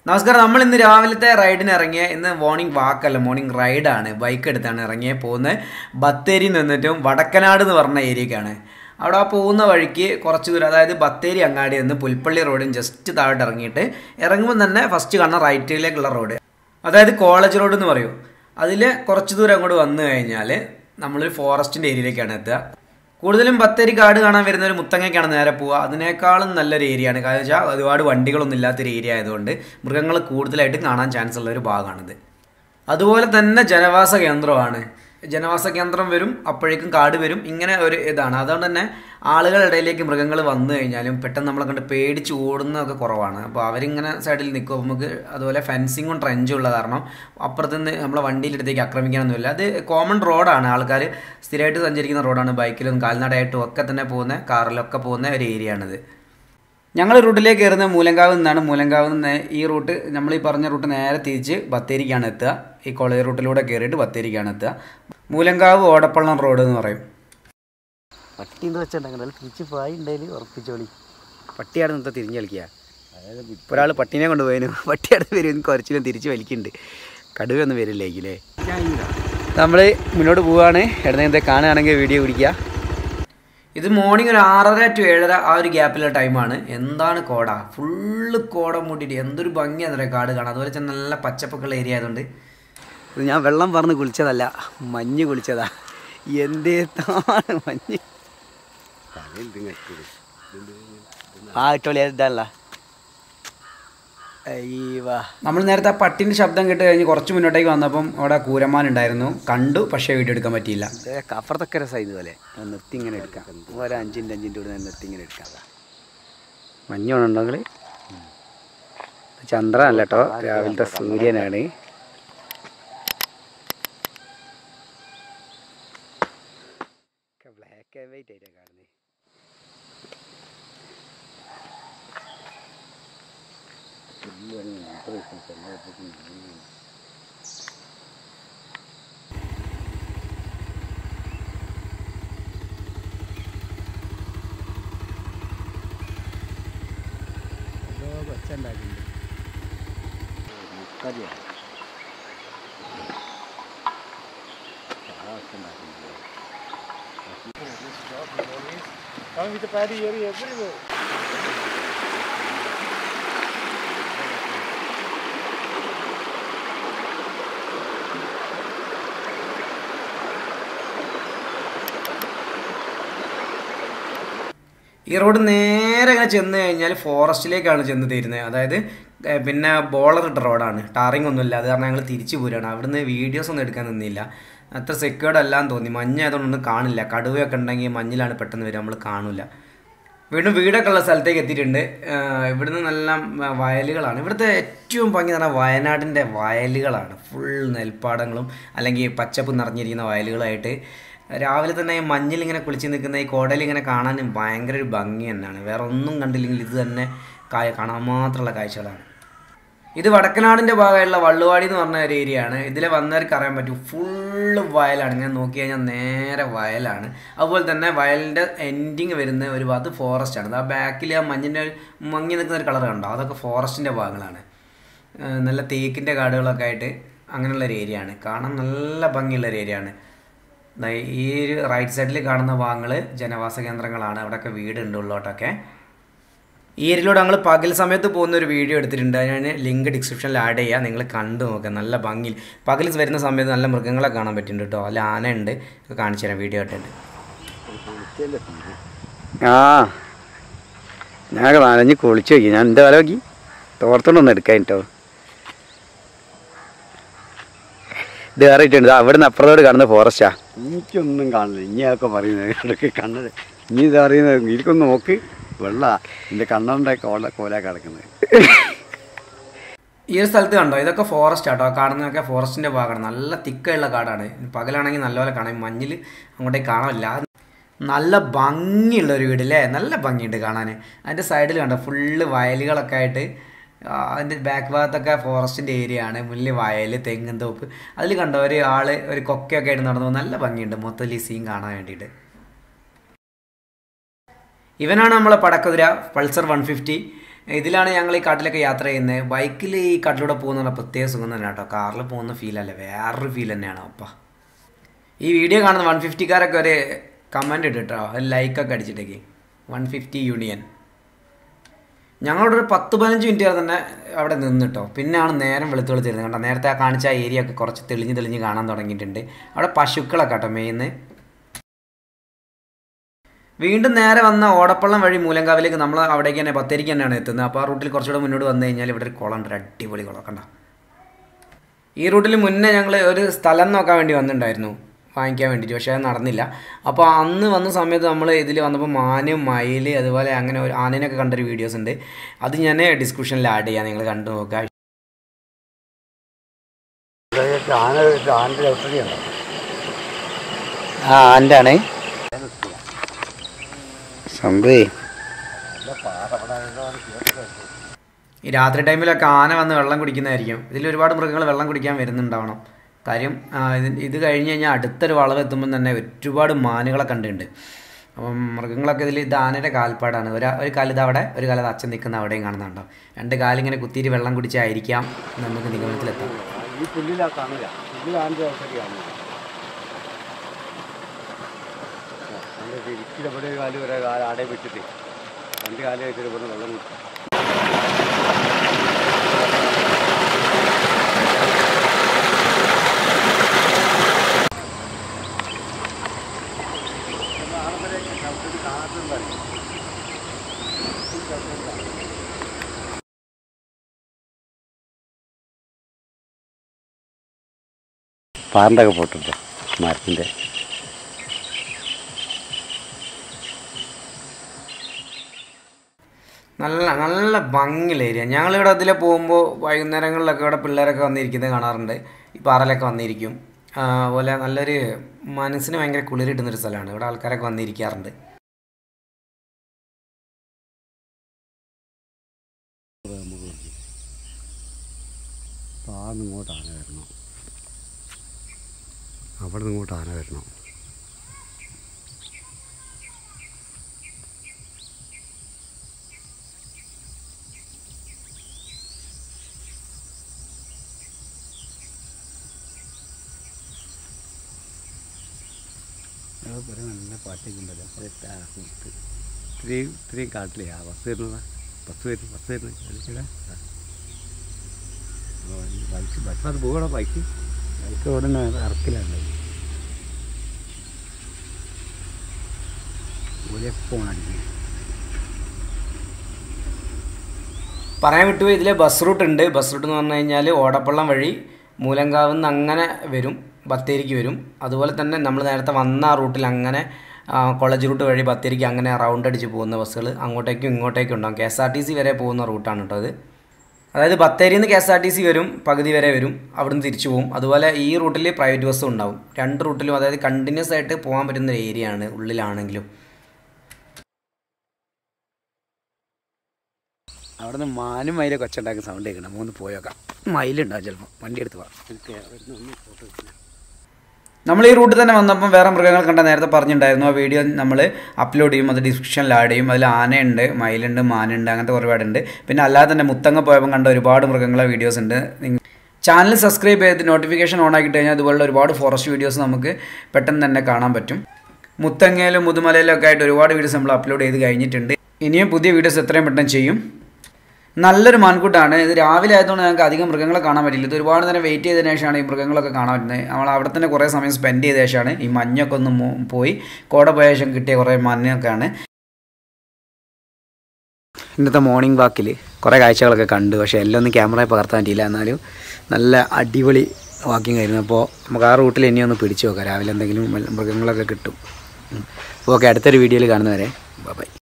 നമസ്കാരം നമ്മൾ ഇന്ന് രാവിലത്തെ റൈഡിന് ഇറങ്ങിയ ഇന്ന് മോർണിംഗ് വാക്കല്ല മോർണിംഗ് റൈഡാണ് ബൈക്ക് എടുത്താണ് ഇറങ്ങിയ പോകുന്നത് ബത്തേരി നിന്നിട്ടും വടക്കനാട് എന്ന് പറഞ്ഞ ഏരിയക്കാണ് അവിടെ ആ പോകുന്ന വഴിക്ക് കുറച്ച് ദൂരം അതായത് ബത്തേരി അങ്ങാടി നിന്ന് പുൽപ്പള്ളി റോഡിന് ജസ്റ്റ് താഴോട്ട് ഇറങ്ങിയിട്ട് ഇറങ്ങുമ്പോൾ തന്നെ ഫസ്റ്റ് കാണുന്ന റൈറ്റിലേക്കുള്ള റോഡ് അതായത് കോളേജ് റോഡ് എന്ന് പറയും അതിൽ കുറച്ച് ദൂരം അങ്ങോട്ട് വന്നു കഴിഞ്ഞാൽ നമ്മളൊരു ഫോറസ്റ്റിൻ്റെ ഏരിയയിലേക്കാണ് എത്തുക കൂടുതലും ബത്തേരി കാട് കാണാൻ വരുന്ന ഒരു മുത്തങ്ങയ്ക്കാണ് നേരെ പോവുക അതിനേക്കാളും നല്ലൊരു ഏരിയയാണ് കാരണം വെച്ചാൽ ഒരുപാട് വണ്ടികളൊന്നും ഇല്ലാത്തൊരു ഏരിയ ആയതുകൊണ്ട് മൃഗങ്ങൾ കൂടുതലായിട്ട് കാണാൻ ചാൻസ് ഉള്ള ഒരു ഭാഗമാണിത് അതുപോലെ തന്നെ ജനവാസ കേന്ദ്രമാണ് ജനവാസ കേന്ദ്രം വരും അപ്പോഴേക്കും കാട് വരും ഇങ്ങനെ ഒരു ഇതാണ് അതുകൊണ്ട് തന്നെ ആളുകളുടെ ഇടയിലേക്ക് മൃഗങ്ങൾ വന്നു കഴിഞ്ഞാലും പെട്ടെന്ന് നമ്മളെ കണ്ട് പേടിച്ച് ഓടുന്നതൊക്കെ കുറവാണ് അപ്പോൾ അവരിങ്ങനെ സൈഡിൽ നിൽക്കും നമുക്ക് അതുപോലെ ഫെൻസിങ്ങും ട്രെഞ്ചും ഉള്ള കാരണം അപ്പുറത്ത് നിന്ന് നമ്മളെ വണ്ടിയുടെ അടുത്തേക്ക് ആക്രമിക്കാനൊന്നുമില്ല അത് കോമൺ റോഡാണ് ആൾക്കാർ സ്ഥിരമായിട്ട് സഞ്ചരിക്കുന്ന റോഡാണ് ബൈക്കിലും കാൽനടയായിട്ടും ഒക്കെ തന്നെ പോകുന്ന കാറിലൊക്കെ പോകുന്ന ഒരു ഏരിയ ആണിത് ഞങ്ങൾ റൂട്ടിലേക്ക് കയറുന്ന മൂലങ്കാവ് നിന്നാണ് മൂലങ്കാവ് നിന്ന് ഈ റൂട്ട് നമ്മൾ ഈ പറഞ്ഞ റൂട്ട് നേരെ തിരിച്ച് ബത്തേരിക്കാണ് എത്തുക ഈ കോളേജ് റൂട്ടിലൂടെ കയറിയിട്ട് ബത്തേരിക്കാണ് എത്തുക മൂലങ്കാവ് ഓടപ്പള്ളം റോഡ് എന്ന് പറയും പട്ടി എന്ന് വെച്ചിട്ടുണ്ടെങ്കിൽ തിരിച്ച് പോയി ഉണ്ടെങ്കിൽ ഉറപ്പിച്ചോളി പട്ടിയാണ് ഇന്നത്തെ തിരിഞ്ഞ് കളിക്കുക ഇപ്പോൾ ഒരാൾ പട്ടീനെ കൊണ്ട് പോയതിന് പട്ടി അടുത്ത് വരും കുറച്ചിലും തിരിച്ച് വലിക്കുന്നുണ്ട് കടുവയൊന്നും വരില്ലേക്കില്ലേ നമ്മൾ മുന്നോട്ട് പോവുകയാണ് ഇടനേരത്തെ കാണുകയാണെങ്കിൽ വീഡിയോ പിടിക്കുക ഇത് മോർണിംഗ് ഒരു ആറര ടു ഏഴര ആ ഒരു ഗ്യാപ്പിലുള്ള ടൈമാണ് എന്താണ് കോട ഫുള്ള് കോട മൂട്ടിയിട്ട് എന്തൊരു ഭംഗിയാണെന്നറിയാം കാട് കാണാം അതുപോലെ തന്നെ നല്ല പച്ചപ്പൊക്കെയുള്ള ഏരിയ ആയതുകൊണ്ട് ഇത് ഞാൻ വെള്ളം പറഞ്ഞ് കുളിച്ചതല്ല മഞ്ഞ് കുളിച്ചതാ എന്തേത്താണ് മഞ്ഞ് ആ ഇട്ടോളി ഇതല്ല നമ്മൾ നേരത്തെ ആ പട്ടിൻ്റെ ശബ്ദം കേട്ട് കഴിഞ്ഞ് കുറച്ച് മുന്നോട്ടേക്ക് വന്നപ്പം അവിടെ കൂരമാൻ ഉണ്ടായിരുന്നു കണ്ടു പക്ഷേ വീഡിയോ എടുക്കാൻ പറ്റിയില്ല അപ്പുറത്തൊക്കെ രസമായി പോലെ നിർത്തി ഇങ്ങനെ എടുക്കാം ഒരു അഞ്ചിൻ്റെ അഞ്ചിൻ്റെ കൂടെ നിർത്തി ഇങ്ങനെ എടുക്കാം മഞ്ഞുണ്ടെങ്കിൽ ചന്ദ്രനല്ല കേട്ടോ രാവിലത്തെ സൂര്യനാണ് ബ്ലാക്ക് ആൻഡ് വൈറ്റ് ആയിട്ടാണ് കാണുന്നത് ഈ റോഡ് നേരെ ഇങ്ങനെ ചെന്ന് കഴിഞ്ഞാൽ ഫോറസ്റ്റിലേക്കാണ് ചെന്ന് തീരുന്നത് അതായത് ഏഹ്, പിന്നെ ബോളർ ഇട്ട റോഡാണ് ടാറിങ് ഒന്നുമില്ല അത് കാരണം ഞങ്ങൾ തിരിച്ചു പോരുകയാണ് അവിടുന്ന് വീഡിയോസ് ഒന്നും എടുക്കാൻ നിന്നില്ല അത്ര സെക്യൂർഡ് അല്ലാന്ന് തോന്നി മഞ്ഞ ആയതുകൊണ്ടൊന്നും കാണില്ല കടുവയൊക്കെ ഉണ്ടെങ്കിൽ മഞ്ഞിലാണ് പെട്ടെന്ന് വരിക നമ്മൾ കാണില്ല വീണ്ടും വീടൊക്കെ ഉള്ള സ്ഥലത്തേക്ക് എത്തിയിട്ടുണ്ട് ഏഹ്, ഇവിടുന്ന് നല്ല ഉം, വയലുകളാണ് ഇവിടുത്തെ ഏറ്റവും ഭംഗി എന്ന് പറഞ്ഞാൽ വയനാടിൻ്റെ വയലുകളാണ് ഫുൾ നെൽപ്പാടങ്ങളും അല്ലെങ്കിൽ പച്ചപ്പ് നിറഞ്ഞിരിക്കുന്ന വയലുകളായിട്ട് രാവിലെ തന്നെ ഈ മഞ്ഞിൽ ഇങ്ങനെ കുളിച്ച് നിൽക്കുന്ന ഈ കോടയിൽ ഇങ്ങനെ കാണാൻ ഭയങ്കര ഒരു ഭംഗി തന്നെയാണ് വേറെ ഒന്നും കണ്ടില്ലെങ്കിൽ ഇത് തന്നെ കായ കാണാൻ മാത്രമുള്ള കാഴ്ചകളാണ് ഇത് വടക്കനാടിൻ്റെ ഭാഗമായിട്ടുള്ള വള്ളുവാടി എന്ന് പറഞ്ഞ ഒരു ഏരിയ ആണ് ഇതിലെ വന്നവർക്ക് അറിയാൻ പറ്റും ഫുള്ള് വയലാണ് ഇങ്ങനെ നോക്കി കഴിഞ്ഞാൽ നേരെ വയലാണ് അതുപോലെ തന്നെ വയലിൻ്റെ എൻഡിങ് വരുന്ന ഒരു ഭാഗത്ത് ഫോറസ്റ്റ് ആണ് ആ ബാക്കിൽ ആ മഞ്ഞിൻ്റെ മങ്ങി നിൽക്കുന്ന ഒരു കളർ കണ്ടോ അതൊക്കെ ഫോറസ്റ്റിൻ്റെ ഭാഗങ്ങളാണ് ഏഹ് നല്ല തേക്കിൻ്റെ കാടുകളൊക്കെ ആയിട്ട് അങ്ങനെയുള്ള ഒരു ഏരിയ ആണ് കാണാൻ നല്ല ഭംഗിയുള്ള ഒരു ഏരിയ ആണ് ദാ ഈ ഒരു റൈറ്റ് സൈഡിൽ കാണുന്ന ഭാഗങ്ങൾ ജനവാസ കേന്ദ്രങ്ങളാണ് അവിടെയൊക്കെ വീടുണ്ട് ഉള്ളോട്ടൊക്കെ ഈ ഏരിയയിലൂടെ ഞങ്ങൾ പകൽ സമയത്ത് പോകുന്ന ഒരു വീഡിയോ എടുത്തിട്ടുണ്ട് അത് ഞാൻ ലിങ്ക് ഡിസ്ക്രിപ്ഷനിൽ ആഡ് ചെയ്യാം നിങ്ങൾ കണ്ടു നോക്കുക നല്ല ഭംഗിയിൽ പകൽ വരുന്ന സമയത്ത് നല്ല മൃഗങ്ങളെ കാണാൻ പറ്റുന്നുണ്ട് കേട്ടോ അല്ല ആനയുണ്ട് ഒക്കെ കാണിച്ചു തരാം വീഡിയോ ആയിട്ടുണ്ട് ആ ഞാൻ നനഞ്ഞ് കുളിച്ചു നോക്കി ഞാൻ എൻ്റെ വില നോക്കി തോർത്തോണ്ടൊന്ന് എടുക്കാൻ കേട്ടോ ഇത് കയറിയിട്ടുണ്ട് അവിടെ നിന്ന് അപ്പുറത്തോട് കാണുന്ന ഫോറസ്റ്റാ എനിക്കൊന്നും കാണില്ല ഇനിയൊക്കെ പറയുന്നത് ഇടയ്ക്ക് കണ്ണത് ഇനി ഇത് അറിയുന്നത് എനിക്കൊന്ന് നോക്ക് വെള്ള എൻ്റെ കണ്ണറിൻ്റെ കോല കോല കിടക്കുന്നത് ഈ ഒരു സ്ഥലത്ത് കണ്ടോ ഇതൊക്കെ ഫോറസ്റ്റ് ആട്ടോ കാണുന്നതൊക്കെ ഫോറസ്റ്റിന്റെ ഭാഗമാണ് നല്ല തിക്കുള്ള കാടാണ് പകലാണെങ്കിൽ നല്ലപോലെ കാണാം മഞ്ഞിൽ അങ്ങോട്ടേക്ക് കാണാനില്ല നല്ല ഭംഗിയുള്ള ഒരു വീട് അല്ലേ നല്ല ഭംഗിയുണ്ട് കാണാൻ അതിൻ്റെ സൈഡിൽ കണ്ടോ ഫുള്ള് വയലുകളൊക്കെ ആയിട്ട് ആ, അതിൻ്റെ ബാക്ക് ഭാഗത്തൊക്കെ ഫോറസ്റ്റിൻ്റെ ഏരിയ ആണ് മുന്നിൽ വയൽ തെങ്ങും തോപ്പ് അതിൽ കണ്ടോ ഒരു ആള് ഒരു കൊക്കയൊക്കെ ആയിട്ട് നടന്നു പോകുന്നത് നല്ല ഭംഗിയുണ്ട് മൊത്തത്തിൽ ഈ സീൻ കാണാൻ വേണ്ടിയിട്ട് ഇവനാണ് നമ്മളെ പടക്കുതിര പൾസർ വൺ ഫിഫ്റ്റി ഇതിലാണ് ഞങ്ങൾ ഈ കാട്ടിലൊക്കെ യാത്ര ചെയ്യുന്നത് ബൈക്കിൽ ഈ കാട്ടിലൂടെ പോകുന്ന പറഞ്ഞാൽ പ്രത്യേക സുഖം തന്നെ കേട്ടോ കാറിൽ പോകുന്ന ഫീലല്ല വേറൊരു ഫീൽ തന്നെയാണ് അപ്പ ഈ വീഡിയോ കാണുന്ന വൺ ഫിഫ്റ്റിക്കാരൊക്കെ ഒരു കമൻറ്റ് ഇട്ടിട്ടോ ഒരു ലൈക്കൊക്കെ അടിച്ചിട്ടേക്ക് വൺ ഫിഫ്റ്റി യൂണിയൻ ഞങ്ങളോട് ഒരു പത്ത് പതിനഞ്ച് മിനിറ്റ് വരെ തന്നെ അവിടെ നിന്നിട്ടോ പിന്നെയാണ് നേരം വെളുത്ത് വെളുത്തിരുന്നത് കണ്ടോ നേരത്തെ ആ കാണിച്ച ആ ഏരിയ ഒക്കെ കുറച്ച് തെളിഞ്ഞ് തെളിഞ്ഞ് കാണാൻ തുടങ്ങിയിട്ടുണ്ട് അവിടെ പശുക്കളൊക്കെ കേട്ടോ മെയിന്ന് വീണ്ടും നേരെ വന്ന ഓടപ്പള്ളം വഴി മൂലങ്കാവിലേക്ക് നമ്മൾ അവിടേക്ക് തന്നെ ബത്തേരിക്ക് തന്നെയാണ് എത്തുന്നത് അപ്പോൾ ആ റൂട്ടിൽ കുറച്ചുകൂടെ മുന്നോട്ട് വന്നു കഴിഞ്ഞാൽ ഇവിടെ ഒരു കുളം ഉണ്ട് ഒരു അടിപൊളി കുളം കണ്ട ഈ റൂട്ടിൽ മുന്നേ ഞങ്ങൾ ഒരു സ്ഥലം നോക്കാൻ വേണ്ടി വന്നിട്ടുണ്ടായിരുന്നു വാങ്ങിക്കാൻ വേണ്ടിയിട്ട് പക്ഷേ അത് നടന്നില്ല അപ്പോൾ അന്ന് വന്ന സമയത്ത് നമ്മൾ ഇതിൽ വന്നപ്പോൾ മാന് മയിൽ അതുപോലെ അങ്ങനെ ഒരു ആനേനൊക്കെ കണ്ടൊരു വീഡിയോസ് ഉണ്ട് അത് ഞാൻ ഡിസ്ക്രിപ്ഷനിൽ ആഡ് ചെയ്യാം നിങ്ങൾ കണ്ടു നോക്കുക ആന ആൻ്റെ ചവിട്ടടിയുണ്ടോ ആ ആൻ്റെ ആണ് സംഭവേ ഈ രാത്രി ടൈമിലൊക്കെ ആന വന്ന് വെള്ളം കുടിക്കുന്നതായിരിക്കും ഇതിൽ ഒരുപാട് മൃഗങ്ങൾ വെള്ളം കുടിക്കാൻ വരുന്നുണ്ടാവണം കാര്യം ആ, ഇത് ഇത് കഴിഞ്ഞ് കഴിഞ്ഞാൽ അടുത്തൊരു വളവ് എത്തുമ്പം തന്നെ ഒരുപാട് മാനുകളെ കണ്ടിട്ടുണ്ട് അപ്പം മൃഗങ്ങളൊക്കെ ഇതിൽ ഇത് ആനയുടെ കാൽപ്പാടാണ് ഒരു ഒരു കാലിത് അവിടെ ഒരു കാലത്ത് അച്ഛൻ നിൽക്കുന്ന അവിടെയും കാണുന്നുണ്ടോ രണ്ട് കാലിങ്ങനെ കുത്തിയിട്ട് വെള്ളം കുടിച്ചായിരിക്കാം നമുക്ക് നിഗമനത്തിലെത്താം ഈ പുല്ലിലാ കാണില്ല പുല്ലിൽ ആൻ്റെ ചവിട്ടടി കാണില്ല അതിൻ്റെ ഇരിക്കില്ല ഇവിടെ ഒരു കാലം ഒരു കാലം ആടെ വിട്ടിട്ട് രണ്ട് കാലം വെച്ചിട്ട് ഇവിടെ വെള്ളം കുടിക്കും പാറിൻ്റെയൊക്കെ പോട്ടുണ്ട് മരത്തിൻ്റെ നല്ല നല്ല ഭംഗിയുള്ള ഏരിയ ഞങ്ങളിവിടെ അതിലെ പോകുമ്പോൾ വൈകുന്നേരങ്ങളിലൊക്കെ ഇവിടെ പിള്ളേരൊക്കെ വന്നിരിക്കുന്നത് കാണാറുണ്ട് ഈ പാറയിലൊക്കെ വന്നിരിക്കും ആ, അതുപോലെ നല്ലൊരു മനസ്സിന് ഭയങ്കര കുളിരിട്ടുന്നൊരു സ്ഥലമാണ് ഇവിടെ ആൾക്കാരൊക്കെ വന്നിരിക്കാറുണ്ട് താന്ന് ഇങ്ങോട്ട് ആന വരണം അവിടെ നിന്ന് ഇങ്ങോട്ട് ആന വരണം നല്ല പാട്ടൊക്കെ ഉണ്ടല്ലോ ഇത്രയും ഇത്രയും കാട്ടിലേ ആ ബസ് വരുന്നതാ ബസ് വരും ബസ് വരുന്നത് ബൈക്ക് ബസ് അത് പോകണം ബൈക്ക് ബൈക്ക് ഇവിടെ നിന്ന് ഇറക്കിലുണ്ട് പോകണം പറയാൻ വിട്ടുപോയി ഇതിലെ ബസ് റൂട്ട് ഉണ്ട് ബസ് റൂട്ട് എന്ന് പറഞ്ഞു കഴിഞ്ഞാൽ ഓടപ്പള്ളം വഴി മൂലങ്കാവ് നിന്ന് അങ്ങനെ വരും ബത്തേരിക്ക് വരും അതുപോലെ തന്നെ നമ്മൾ നേരത്തെ വന്ന ആ റൂട്ടിൽ അങ്ങനെ ആ, കോളേജ് റൂട്ട് വഴി ബത്തേരിക്ക് അങ്ങനെ റൗണ്ട് അടിച്ച് പോകുന്ന ബസ്സുകൾ അങ്ങോട്ടേക്കും ഇങ്ങോട്ടേക്കും ഉണ്ടാകും K S R T C വരെ പോകുന്ന റൂട്ടാണ് കേട്ടോ അത് അതായത് ബത്തേരിയിൽ നിന്ന് K S R T C വരും പകുതി വരെ വരും അവിടുന്ന് തിരിച്ചു പോകും അതുപോലെ ഈ റൂട്ടിൽ പ്രൈവറ്റ് ബസ്സും ഉണ്ടാവും രണ്ട് റൂട്ടിലും അതായത് കണ്ടിന്യൂസ് ആയിട്ട് പോകാൻ പറ്റുന്ന ഒരു ഏരിയ ആണ് ഉള്ളിലാണെങ്കിലും അവിടെ നിന്ന് മാനും മയിലെ കൊച്ചുണ്ടാക്കുന്ന സൗണ്ട് കേൾക്കണം മൂന്ന് പോയേക്കാം മയിലുണ്ടാവും ചിലപ്പോൾ വണ്ടി എടുത്ത് പോകാം നമ്മൾ ഈ റൂട്ടിൽ തന്നെ വന്നപ്പം വേറെ മൃഗങ്ങൾ കണ്ട നേരത്തെ പറഞ്ഞിട്ടുണ്ടായിരുന്നു ആ വീഡിയോ നമ്മൾ അപ്ലോഡ് ചെയ്യും അത് ഡിസ്ക്രിപ്ഷനിൽ ആഡ് ചെയ്യും അതിൽ ആനയുണ്ട് മയിലുണ്ട് മാനുണ്ട് അങ്ങനത്തെ ഒരുപാടുണ്ട് പിന്നെ അല്ലാതെ തന്നെ മുത്തങ്ങ പോയപ്പോൾ കണ്ട ഒരുപാട് മൃഗങ്ങളെ വീഡിയോസ് ഉണ്ട് ചാനൽ സബ്സ്ക്രൈബ് ചെയ്ത് നോട്ടിഫിക്കേഷൻ ഓൺ ആക്കി കഴിഞ്ഞാൽ അതുപോലുള്ള ഒരുപാട് ഫോറസ്റ്റ് വീഡിയോസ് നമുക്ക് പെട്ടെന്ന് തന്നെ കാണാൻ പറ്റും മുത്തങ്ങയിലും മുതുമലയിലും ഒക്കെ ആയിട്ട് ഒരുപാട് വീഡിയോസ് നമ്മൾ അപ്ലോഡ് ചെയ്ത് കഴിഞ്ഞിട്ടുണ്ട് ഇനിയും പുതിയ വീഡിയോസ് എത്രയും പെട്ടെന്ന് ചെയ്യും നല്ലൊരു മാൻകൂട്ടാണ് ഇത് രാവിലെ ആയതുകൊണ്ട് ഞങ്ങൾക്ക് അധികം മൃഗങ്ങളെ കാണാൻ പറ്റില്ല ഇത് ഒരുപാട് നേരം വെയിറ്റ് ചെയ്തതിനു ശേഷമാണ് ഈ മൃഗങ്ങളൊക്കെ കാണാൻ പറ്റുന്നത് നമ്മൾ അവിടെ തന്നെ കുറേ സമയം സ്പെൻഡ് ചെയ്ത ശേഷമാണ് ഈ മഞ്ഞൊക്കെ ഒന്ന് മോ- പോയി കോട പോയ ശേഷം കിട്ടിയ കുറേ മഞ്ഞൊക്കെയാണ് ഇന്നത്തെ മോർണിംഗ് വാക്കിൽ കുറേ കാഴ്ചകളൊക്കെ കണ്ടു പക്ഷേ എല്ലാം ഒന്നും ക്യാമറയിൽ പകർത്താൻ പറ്റിയില്ല എന്നാലും നല്ല അടിപൊളി വാക്കിംഗ് ആയിരുന്നു അപ്പോൾ നമുക്ക് ആ റൂട്ടിൽ ഇനി ഒന്ന് പിടിച്ചു നോക്കാം രാവിലെ എന്തെങ്കിലും മൃഗങ്ങളൊക്കെ കിട്ടും അപ്പോൾ ഓക്കെ അടുത്തൊരു വീഡിയോയിൽ കാണുന്നവരെ ബൈ